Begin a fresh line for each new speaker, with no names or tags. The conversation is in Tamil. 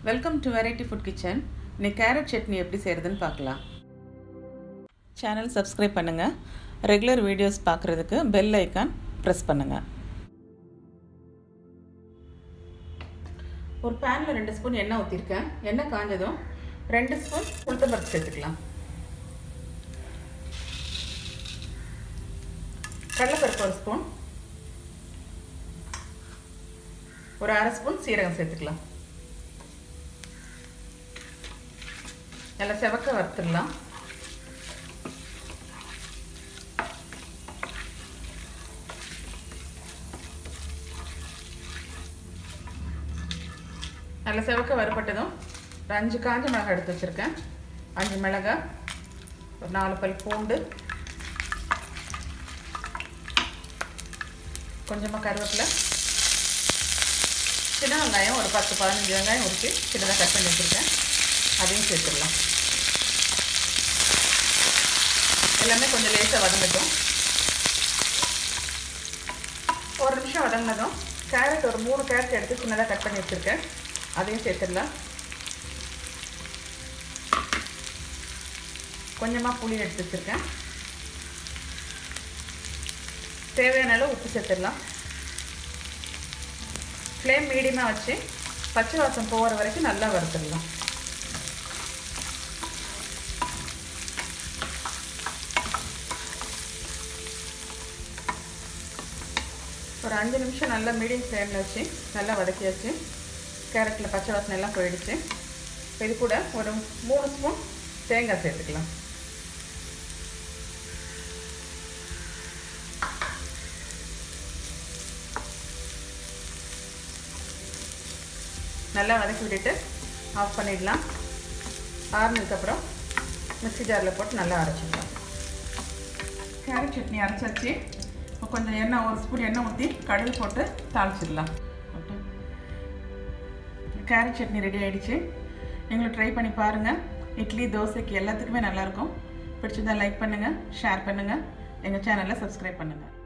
welcome to variety food kitchen இன்னைக்கு கேரட் சட்னி எப்படி செய்கிறதுன்னு பார்க்கலாம் சேனல் சப்ஸ்கிரைப் பண்ணுங்கள் ரெகுலர் வீடியோஸ் பார்க்குறதுக்கு பெல் ஐக்கான் ப்ரெஸ் பண்ணுங்கள் ஒரு பேனில் ரெண்டு ஸ்பூன் எண்ணெய் ஊற்றிருக்கேன் எண்ணெய் காஞ்சதும் ரெண்டு ஸ்பூன் உளுத்தம்பருப்பு சேர்த்துக்கலாம் கடலைப்பருப்பு ஒரு ஸ்பூன் ஒரு அரை ஸ்பூன் சீரகம் சேர்த்துக்கலாம் நல்லா செவக்க வறுத்துடலாம் நல்லா செவக்க வறுபட்டதும் ஒரு அஞ்சு காஞ்ச மிளகாய் எடுத்து வச்சுருக்கேன் அஞ்சு மிளகாய் ஒரு நாலு பல் பூண்டு கொஞ்சமாக கருவேப்பிலை சின்ன வெங்காயம் ஒரு பத்து பதினஞ்சு வெங்காயம் உரிச்சு சின்னதாக கட் பண்ணி வச்சுருக்கேன் அதையும் சேர்த்துடலாம் எல்லாமே கொஞ்சம் லேசாக வதங்கட்டும் ஒரு நிமிஷம் வதங்கினதும் கேரட் ஒரு மூணு கேரட் எடுத்து சின்னதாக கட் பண்ணி வச்சுருக்கேன் அதையும் சேர்த்துடலாம் கொஞ்சமாக புளி எடுத்து வச்சுருக்கேன் தேவையான அளவு உப்பு சேர்த்துடலாம் ஃப்ளேம் மீடியமாக வச்சு பச்சை வாசம் போகிற வரைக்கும் நல்லா வறுத்துடலாம் ஒரு அஞ்சு நிமிஷம் நல்லா மீடியம் ஃப்ளேமில் வச்சு நல்லா வதக்கியாச்சு கேரட்டில் பச்சை வாசனை எல்லாம் போயிடுச்சு இது கூட ஒரு மூணு ஸ்பூன் தேங்காய் சேர்த்துக்கலாம் நல்லா வதக்கி விட்டுட்டு ஆஃப் பண்ணிடலாம் ஆறுனதுக்கப்புறம் மிக்ஸி ஜாரில் போட்டு நல்லா அரைச்சிடலாம் கேரட் சட்னி அரைச்சாச்சு கொஞ்சம் எண்ணெய் ஒரு ஸ்பூன் எண்ணெய் ஊற்றி கடுகு போட்டு தாளிச்சிடலாம் கேரட் சட்னி ரெடி ஆகிடுச்சு நீங்களும் ட்ரை பண்ணி பாருங்கள் இட்லி தோசைக்கு எல்லாத்துக்குமே நல்லாயிருக்கும் பிடிச்சிருந்தா லைக் பண்ணுங்கள் ஷேர் பண்ணுங்கள் எங்கள் சேனலை சப்ஸ்கிரைப் பண்ணுங்கள்